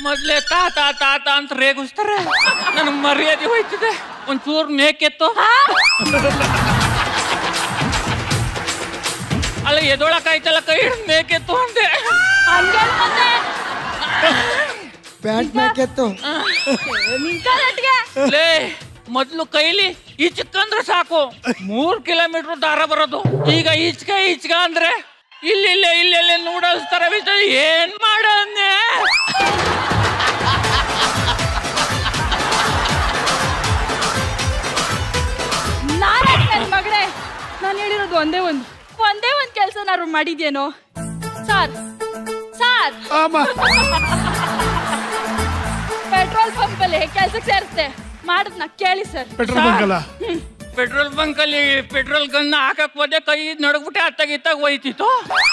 ಮೊದ್ಲೇ ತಾತ ತಾತ ಅಂತ ರೇಗಿಸ್ತಾರೆ ನನಗೆ ಮರ್ಯಾದೆ ಹೋಯ್ತದೆ ಒಂಚೂರು ಮೇಕೆತ್ತು ಅಲ್ಲ ಎದೊಳಕಾಯ್ತಲ್ಲ ಕೈ ಹಿಡ್ದು ಮೇಕೆತ್ತು ಅಂದೆ ಹಂಗೇನ್ ಮತ್ತೆ ಪ್ಯಾಂಟ್ ಮ್ಯಾಕೆತ್ತು ನಿಂತ್ಕೊಳ್ಳಟ್ಗೆ ಲೇ ಮೊದ್ಲು ಕೈಲಿ ಈಚಕ್ಕಂದ್ರೆ ಸಾಕು ಮೂರ್ ಕಿಲೋಮೀಟರ್ ದಾರ ಬರೋದು ಈಗ ಈಚ್ಕ ಈಚ್ಕ ಅಂದ್ರೆ ಇಲ್ಲಿಲ್ಲೇ ಇಲ್ಲೆಲ್ಲೇ ನೂಡಲ್ಸ್ ತರ ಬಿದ್ದದೆ. ಏನ್ ಮಾಡನ್ನೆ ನಾನೇ ನನ್ ಮಗಳೇ ನಾನು ಹೇಳಿರೋದು ಒಂದೇ ಒಂದು ಒಂದೇ ಒಂದ್ ಕೆಲಸ ನಾನು ಮಾಡಿದ್ಯೇನೋ ಸಾರ್ ಸಾರ್ ಆಮ ಪೆಟ್ರೋಲ್ ಪಂಪ್ ಅಲ್ಲಿ ಕೆಲ್ಸಕ್ಕೆ ಸೇರಿಸ್ದೆ ಮಾಡದ್ನ ಕೇಳಿ ಸರ್ ಪೆಟ್ರೋಲ್ ಬಂಕ್ ಅಲ್ಲ ಪೆಟ್ರೋಲ್ ಬಂಕ್ ಅಲ್ಲಿ ಪೆಟ್ರೋಲ್ ಗನ್ ಹಾಕಕ್ ಹೋದೆ ಕೈ ನಡಗ್ಬಿಟ್ಟೆ ಅತ್ತಾಗ ಇತ್ತಾಗ ಹೋಯ್ತಿತ್ತು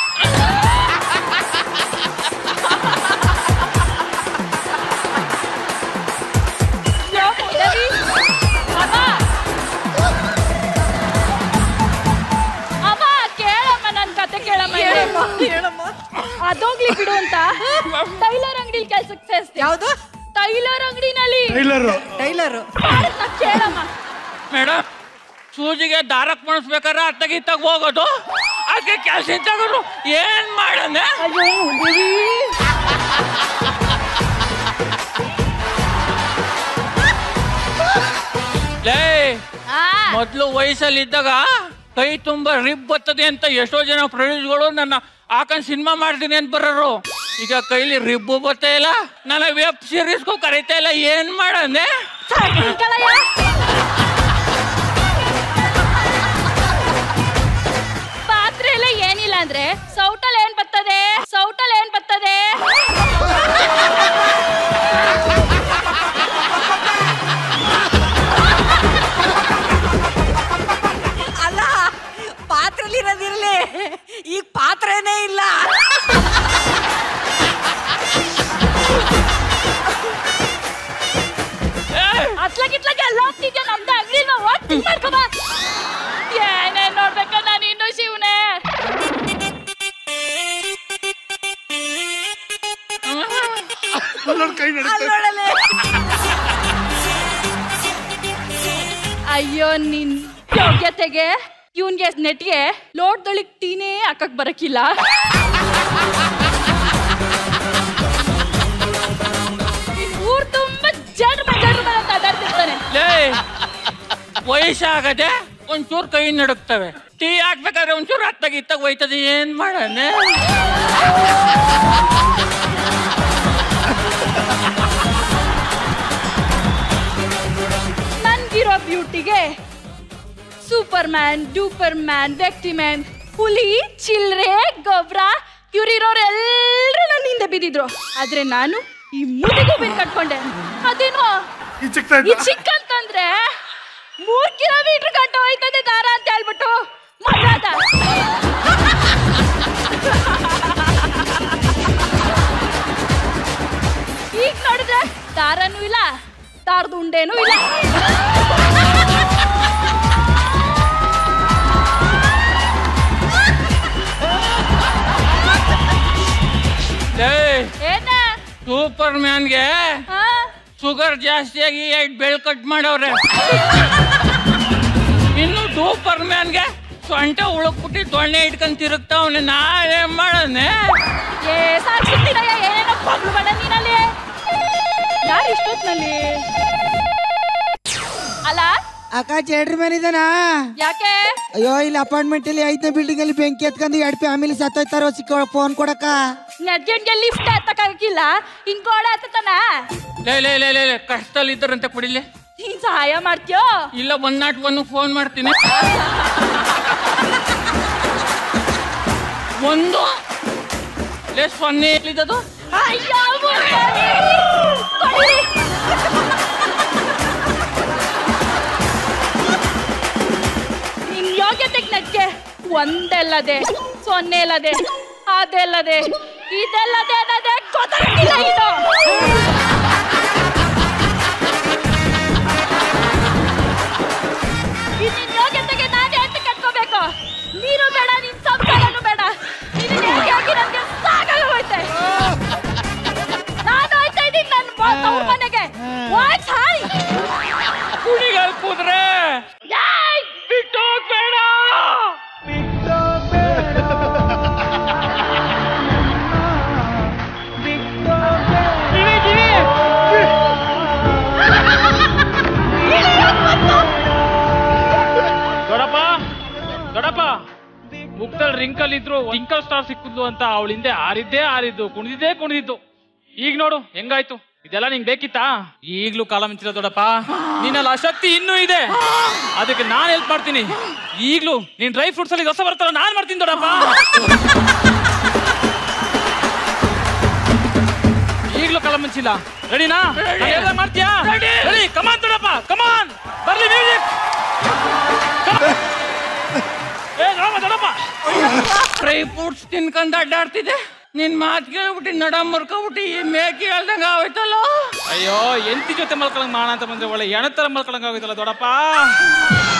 ಯೋ, ಉದವಿ. ಅಮ್ಮ. ಅಮ್ಮ, ಕೇಳಮ್ಮ ನನ್ ಕತೆ ಕೇಳಮ್ಮ ಅದೋಗ್ಲಿ ಬಿಡು ಅಂತ ಟೈಲರ್ ಅಂಗಡಿಲಿ ಕೆಲ್ಸಕ್ಕೆ ಸೇರಿಸ್ದೆ ಯಾವುದು ಟೈಲರ್ ಅಂಗಡಿನಲ್ಲಿ ಟೈಲರು ಟೈಲರು ಮಾಡದ್ನ ಕೇಳಮ್ಮ ಮೇಡಮ್ ಸೂಜಿಗೆ ದಾರಕ್ ಮಾಡಿಸ್ಬೇಕಾದ್ರೆ ಅತ್ತಾಗ ಇತ್ತಾಗ ಹೋಗೋದು ಅದಕ್ಕೆ ಕೆಲಸ ತಗೋರು ಏನ್ ಮಾಡನೆ ಅಯ್ಯೋ ಉದವಿ. ಲೇ ಆ, ಮೊದ್ಲು ವಯಸ್ಸಲ್ಲಿ ಇದ್ದಾಗ ಕೈ ತುಂಬಾ ರಿಬ್ ಬರ್ತದೆ ಅಂತ ಎಷ್ಟೋ ಜನ ಪ್ರೊಡ್ಯೂಸ್ಗಳು ನನ್ನ ಹಾಕೊಂಡ್ ಸಿನಿಮಾ ಮಾಡ್ತೀನಿ ಅಂತ ಬರೋರು ಈಗ ಕೈಲಿ ರಿಬ್ಬು ಬರ್ತಾ ಇಲ್ಲ ನನ್ನ ವೆಬ್ ಸೀರೀಸ್ಗೂ ಕರೀತಾ ಇಲ್ಲ ಏನ್ ಮಾಡನೆ ಸಾಕ್ ನಿಂತ್ಕೊಳ್ಳಯ್ಯ. ಪಾತ್ರೆ ಎಲ್ಲ ಏನಿಲ್ಲ ಅಂದ್ರೆ ಸೌಟಲ್ ಏನ್ ಬರ್ತದೆ ಸೌಟಲ್ ಏನ್ ಬರ್ತದೆ ಅಲ್ಲ ಪಾತ್ರೆಲಿರೋದಿರ್ಲಿ ಈಗ ಪಾತ್ರೆನೇ ಇಲ್ಲ ಅತ್ಲಗಿತ್ಲಗೆ ಎಲ್ಲ ಹೋಗ್ತಿದ್ಯಾ ನಮ್ದು ಅಂಗಡಿ ಹೋಗ್ತಿ ಮಾಡ್ಕೊಬ ಏನೇನ್ ನೋಡ್ಬೇಕ ನಾನು ಇನ್ನು ಶಿವನೇ ಅಲ್ಲೊಂದ್ ಕೈ ನಡೀತಾ ಇದೆ. ಅಲ್ಲೋಡಲೆ ಅಯ್ಯೋ ನಿನ್ ಯೋಗ್ಯತೆಗೆ ಇವನ್ಗೆ ನೆಟ್ಗೆ ಲೋಡ್ದೊಳಿಗ್ ಟೀನೇ ಹಾಕಕ್ ಬರಕಿಲ್ಲ ಇನ್ ಊರ್ ತುಂಬಾ ಜಡ್ರ ಜಡ್ರ ಅಂತ ಅದಾಡ್ತಿರ್ತಾನೆ ಲೇ ವಯಸ್ಸಾಗದೆ ಒಂಚೂರು ಕೈ ನಡುಕ್ತವೆ ಟೀ ಹಾಕ್ಬೇಕಾದ್ರೆ ಒಂಚೂರು ಅತ್ತಾಗ ಇತ್ತಾಗ ಹೋಯ್ತದೆ ಏನ್ ಮಾಡನೆ ನನ್ಗಿರೋ ಬ್ಯೂಟಿಗೆ ಸೂಪರ್ ಮ್ಯಾನ್ ಡೂಪರ್ ಮ್ಯಾನ್ ವ್ಯಕ್ತಿ ಮ್ಯಾನ್ ಹುಲಿ ಚಿಲ್ರೆ ಗೊಬ್ರ ಇವ್ರಿರೋರೆಲ್ಲರೂ ನನ್ನ ಹಿಂದೆ ಬಿದ್ದಿದ್ರು ಆದ್ರೆ ನಾನು ಈ ಮುದಿಗೂ ಬಿನ್ ಕಟ್ಕೊಂಡೆ ಅದೇನೋ ಈ ಚಿಕ್ತಾ ಈ ಚಿಕ್ಕ ಅಂತಂದ್ರೆ ಮೂರ್ ಕಿಲೋಮೀಟರ್ ಗಂಟ ಹೋಯ್ತದೆ ದಾರ ಅಂತ ಹೇಳ್ಬಿಟ್ಟು ಮಗಾದ ಈಗ ನೋಡಿದ್ರೆ ದಾರನೂ ಇಲ್ಲ ದಾರದ ಉಂಡೆನೂ ಇಲ್ಲ ಲೇ ಏನ ಸೂಪರ್ ಮ್ಯಾನ್ಗೆ ಹಾ? ಶುಗರ್ ಜಾಸ್ತಿಯಾಗಿ ಎರಡು ಬೆಳ್ ಕಟ್ ಮಾಡವ್ರೆ ಇನ್ನು ಸೂಪರ್ ಮ್ಯಾನ್ಗೆ ಸೊಂಟ ಉಳುಕ್ಬಿಟ್ಟು ದೊಣ್ಣೆ ಇಟ್ಕೊಂಡ್ ತಿರುಗ್ತಾವನೆ ನಾ ಏನ್ ಮಾಡನೆ ಏ ಸಾಕ್ಷಿದ್ದೀರಯ್ಯ ಏನೇನೋ ಪಗ್ಲು ಬಡ ನೀನಲ್ಲಿ ಯಾರು ಇಷ್ಟೊತ್ನಲ್ಲಿ ಅಲ್ಲ ಅಕ್ಕ ಚೇಡ್ರಿ ಮನೆ ಇದಾನಾ ಯಾಕೆ ಅಯ್ಯೋ ಇಲ್ಲಿ ಅಪಾರ್ಟ್ಮೆಂಟ್ ಅಲ್ಲಿ ಐದನೇ ಬಿಲ್ಡಿಂಗ್ ಅಲ್ಲಿ ಬೆಂಕಿ ಎತ್ಕೊಂಡು ಎರಡು ಫ್ಯಾಮಿಲಿ ಸತ್ತೋಯ್ತಾರೋ ಸಿಕ್ಕ ಫೋನ್ ಕೊಡಕ್ಕ ನಡ್ಗೆಂಡ್ಗೆ ಲಿಫ್ಟ್ ಹತ್ತಕ್ಕಾಗಿಲ್ಲ ಇನ್ ಗೋಡೆ ಹತ್ತತಾನ ಲೇ ಲೇ ಲೇ ಲೇ ಲೇ, ಕಷ್ಟದಲ್ಲಿ ಇದ್ದಾರಂತೆ ಕುಡಿಲಿ ನೀನ್ ಸಹಾಯ ಮಾಡ್ತೀಯೋ ಇಲ್ಲ ಒನ್ ನಾಟ್ ಒನ್ ಫೋನ್ ಮಾಡ್ತೀನಿ ಒಂದು ಲೇ ಸೊನ್ನೆ ಎಲ್ಲಿದ್ದದು ಅಯ್ಯೋ ಮುರ್ಗಾರಿ. ಕೊಡಿ. ನಿನ್ ಯೋಗ್ಯತೆಗ್ ನಡ್ಗೆ ಒಂದೆಲ್ಲದೆ ಸೊನ್ನೆ ಇಲ್ಲದೆ ಅದೆಲ್ಲದೆ ಇದೆಲ್ಲದೆ ಅನ್ನೋದೇ ಗೊತ್ತಾಗಿಲ್ಲ ಇದು ಈ ನಿನ್ ಯೋಗ್ಯತೆಗೆ ನಾನೇ ಅಂತ ಕಟ್ಕೋಬೇಕು ನೀನು ಬೇಡ ನಿನ್ ಸಂಸಾರನೂ ಬೇಡ ನೀನು ಹೇಗೆ ಆಗಿ ನನ್ಗೆ ಸಾಕಾಗಿ ಹೋಯ್ತೆ ನಾನು ಹೋಯ್ತಾ ಇದ್ದೀನಿ ಮುಕ್ತಲ್ ರಿಂಕಲ್ ಇದ್ರು ರಿಂಕಲ್ ಸ್ಟಾರ್ ಸಿಕ್ಕಿದ್ಲು ಅಂತ ಅವಳ ಹಿಂದೆ ಆರಿದ್ದೇ ಆರಿದ್ದು ಕುಣಿದಿದ್ದೇ ಕುಣಿದಿದ್ದು ಈಗ ನೋಡು ಹೆಂಗಾಯ್ತು ಇದೆಲ್ಲ ನಿಂಗೆ ಬೇಕಿತ್ತಾ ಈಗ್ಲೂ ಕಾಲ ಮಿಂಚಿಲ್ಲ ದೊಡ್ಡಪ್ಪ ನಿನ್ನಲ್ಲಿ ಆ ಶಕ್ತಿ ಇನ್ನೂ ಇದೆ ಅದಕ್ಕೆ ನಾನು ಹೆಲ್ಪ್ ಮಾಡ್ತೀನಿ ಈಗ್ಲೂ ನೀನ್ ಡ್ರೈ ಫ್ರೂಟ್ಸ್ ಅಲ್ಲಿ ರಸ ಬರ್ತಲ್ಲ ನಾನ್ ಮಾಡ್ತೀನಿ ದೊಡ್ಡಪ್ಪ ಈಗ್ಲೂ ಕಾಲ ಮಿಂಚಿಲ್ಲ ರೆಡಿನಾ ಮಾಡ್ತೀಯಾ ರೆಡಿ ಕಮಾನ್ ದೊಡ್ಡಪ್ಪ ಕಮಾನ್ ಬರ್ಲಿ ಮ್ಯೂಸಿಕ್ ಏ ದೊಡ್ಡಪ್ಪ ದೊಡ್ಡಪ್ಪ ಡ್ರೈ ಫ್ರೂಟ್ಸ್ ತಿನ್ಕೊಂಡ್ ಅಡ್ಡಾಡ್ತಿದ್ದೆ ನಿನ್ ಮಾತ್ ಕೇಳ್ಬಿಟ್ಟು ನಡ ಮರ್ಕೊಬಿಟ್ಟು ಈ ಮೇಕಿ ಹೇಳ್ದಂಗ ಆಗೋಯ್ತಲ್ಲ ಅಯ್ಯೋ ಎಂತಿ ಜೊತೆ ಮಲ್ಕೊಳಂಗ್ ಮಾಡ ಅಂತ ಬಂದ್ರೆ ಒಳ್ಳೆ ಎಣತರ ಮಲ್ಕೊಳಂಗ್ ಆಗೋಯ್ತಲ್ಲ ದೊಡ್ಡಪ್ಪ